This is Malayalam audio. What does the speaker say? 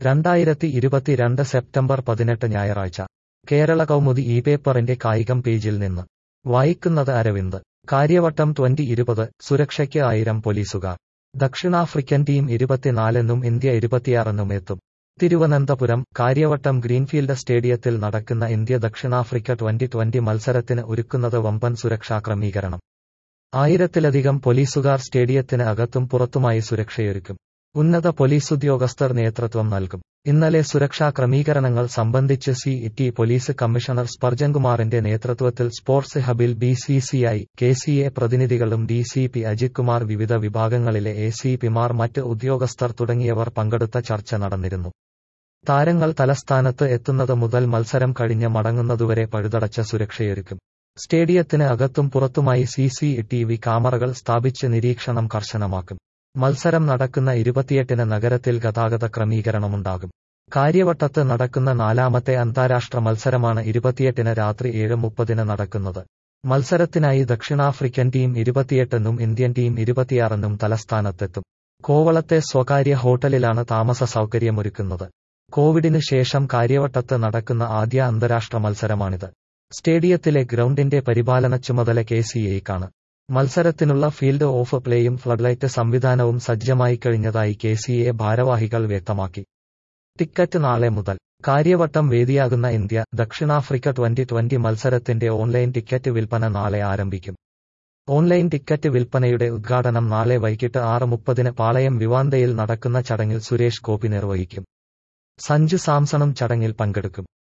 രണ്ടായിരത്തി ഇരുപത്തിരണ്ട് സെപ്റ്റംബർ പതിനെട്ട് ഞായറാഴ്ച കേരള കൗമുദി ഈ പേപ്പറിന്റെ കായികം പേജിൽ നിന്ന് വായിക്കുന്നത് അരവിന്ദ് കാര്യവട്ടം ട്വന്റി ഇരുപത് സുരക്ഷയ്ക്ക് ആയിരം പോലീസുകാർ ദക്ഷിണാഫ്രിക്കൻ ടീം ഇരുപത്തിനാലെന്നും ഇന്ത്യ ഇരുപത്തിയാറെന്നും എത്തും തിരുവനന്തപുരം കാര്യവട്ടം ഗ്രീൻഫീൽഡ് സ്റ്റേഡിയത്തിൽ നടക്കുന്ന ഇന്ത്യ ദക്ഷിണാഫ്രിക്ക ട്വന്റി ട്വന്റി മത്സരത്തിന് ഒരുക്കുന്നത് വമ്പൻ സുരക്ഷാ ക്രമീകരണം ആയിരത്തിലധികം പോലീസുകാർ സ്റ്റേഡിയത്തിന് അകത്തും പുറത്തുമായി സുരക്ഷയൊരുക്കും ഉന്നത പോലീസ് ഉദ്യോഗസ്ഥർ നേതൃത്വം നൽകും ഇന്നലെ സുരക്ഷാ ക്രമീകരണങ്ങൾ സംബന്ധിച്ച് സി ടി പോലീസ് കമ്മീഷണർ സ്പർജൻകുമാറിന്റെ നേതൃത്വത്തിൽ സ്പോർട്സ് ഹബിൽ B C C I K C A പ്രതിനിധികളും D C P Ajith Kumar വിവിധ വിഭാഗങ്ങളിലെ എ സി പിമാർ മറ്റ് ഉദ്യോഗസ്ഥർ തുടങ്ങിയവർ പങ്കെടുത്ത ചർച്ച നടന്നിരുന്നു താരങ്ങൾ തലസ്ഥാനത്ത് എത്തുന്നത് മുതൽ മത്സരം കഴിഞ്ഞ് മടങ്ങുന്നതുവരെ പഴുതടച്ച സുരക്ഷയൊരുക്കും സ്റ്റേഡിയത്തിന് അകത്തും പുറത്തുമായി സി സി ടി വി ക്യാമറകൾ സ്ഥാപിച്ച് നിരീക്ഷണം കർശനമാക്കും മത്സരം നടക്കുന്ന ഇരുപത്തിയെട്ടിന് നഗരത്തിൽ ഗതാഗത ക്രമീകരണമുണ്ടാകും കാര്യവട്ടത്ത് നടക്കുന്ന നാലാമത്തെ അന്താരാഷ്ട്ര മത്സരമാണ് ഇരുപത്തിയെട്ടിന് രാത്രി ഏഴ് മുപ്പതിന് നടക്കുന്നത് മത്സരത്തിനായി ദക്ഷിണാഫ്രിക്കൻ ടീം ഇരുപത്തിയെട്ടെന്നും ഇന്ത്യൻ ടീം ഇരുപത്തിയാറെന്നും തലസ്ഥാനത്തെത്തും കോവളത്തെ സ്വകാര്യ ഹോട്ടലിലാണ് താമസ സൗകര്യമൊരുക്കുന്നത് കോവിഡിന് ശേഷം കാര്യവട്ടത്ത് നടക്കുന്ന ആദ്യ അന്താരാഷ്ട്ര മത്സരമാണിത് സ്റ്റേഡിയത്തിലെ ഗ്രൗണ്ടിന്റെ പരിപാലന ചുമതല കെ സി എക്കാണ് മത്സരത്തിനുള്ള ഫീൽഡ് ഓഫ് പ്ലേയും ഫ്ലഡ്ലൈറ്റ് സംവിധാനവും സജ്ജമായി കഴിഞ്ഞതായി കെ സി എ ഭാരവാഹികൾ വ്യക്തമാക്കി ടിക്കറ്റ് നാളെ മുതൽ കാര്യവട്ടം വേദിയാകുന്ന ഇന്ത്യ ദക്ഷിണാഫ്രിക്ക ട്വന്റി ട്വന്റി മത്സരത്തിന്റെ ഓൺലൈൻ ടിക്കറ്റ് വിൽപ്പന നാളെ ആരംഭിക്കും ഓൺലൈൻ ടിക്കറ്റ് വിൽപ്പനയുടെ ഉദ്ഘാടനം നാളെ വൈകിട്ട് ആറ് മുപ്പതിന് പാളയം വിവാന്തയിൽ നടക്കുന്ന ചടങ്ങിൽ സുരേഷ് ഗോപി നിർവഹിക്കും സഞ്ജു സാംസണും ചടങ്ങിൽ പങ്കെടുക്കും